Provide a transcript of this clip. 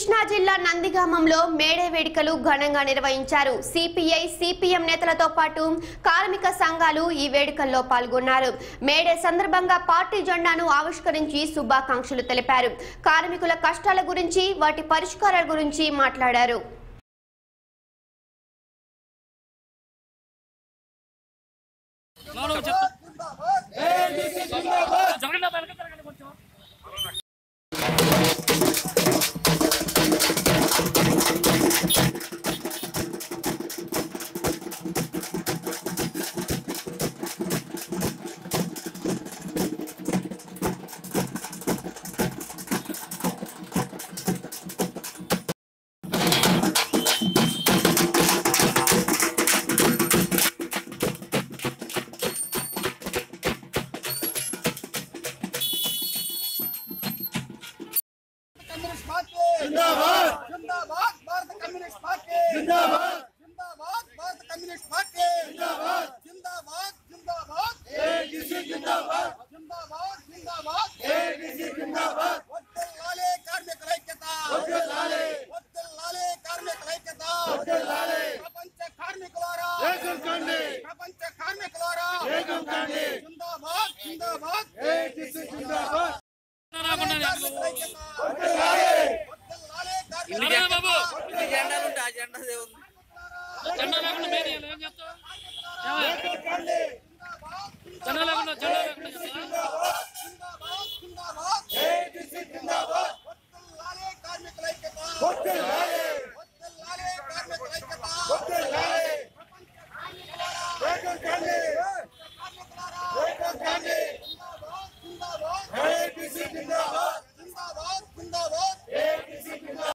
కృష్ణా జిల్లా నందిగామంలో మేడే వేడుకలు ఘనంగా నిర్వహించారు సిపిఐ సిపిఎం నేతలతో పాటు కార్మిక సంఘాలు ఈ వేడుకల్లో పాల్గొన్నారు మేడే సందర్భంగా పార్టీ జెండాను ఆవిష్కరించి శుభాకాంక్షలు తెలిపారు కార్మికుల కష్టాల గురించి వాటి పరిష్కారాల గురించి మాట్లాడారు లోపల చెప్తా జరగండి అబ్బా, వెనక్కి జరగండి కొంచెం కమ్యూనిస్ట్ పార్టీ జిందాబాద్ జిందాబాద్ భారత కమ్యూనిస్ట్ పార్టీ జిందాబాద్ జిందాబాద్ భారత కమ్యూనిస్ట్ పార్టీ జిందాబాద్ జిందాబాద్ జిందాబాద్ ఏబీసీ జిందాబాద్ జిందాబాద్ జిందాబాద్ ఏబీసీ జిందాబాద్ వద్దలాలే కార్మికుల ఐక్యత వద్దలాలే వద్దలాలే కార్మికుల ఐక్యత వద్దలాలే ప్రపంచ కార్మికులారా ఏకం కండి ప్రపంచ కార్మికులారా ఏకం కండి జిందాబాద్ జిందాబాద్ ఏబీసీ జిందాబాద్ రాకుండా కార్మికుల ఐక్యత వద్దలాలే వద్దలాలే కార్మికుల జరగండి బాబు ఈ జెండాలు ఉంటాయి ఆ జెండా దేవుంది జెండా లేకుండా మీరు ఏం చేస్తావు జెండా లేకుండా జెండా